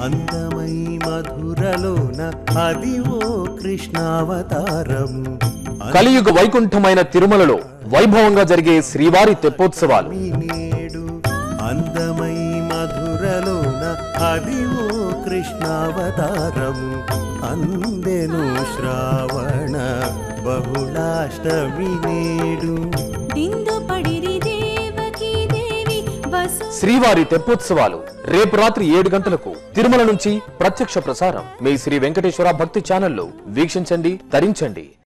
అందమై మధురలోన అదివో కృష్ణావతారం కలియుగ వైకుంఠమైన తిరుమలలో వైభవంగా జరిగే శ్రీవారి తెప్పోత్సవాలు నేడు అందమై మధురలోన అదివో కృష్ణావతారం అందెను శ్రావణ బహుళాష్టమి నేడు దిందు పడిరి దేవకీ దేవి వసు శ్రీవారి తెప్పోత్సవాలు రేపు రాత్రి ఏడు గంటలకు తిరుమల నుంచి ప్రత్యక్ష ప్రసారం మీ శ్రీ వెంకటేశ్వర భక్తి ఛానల్లో వీక్షించండి తరించండి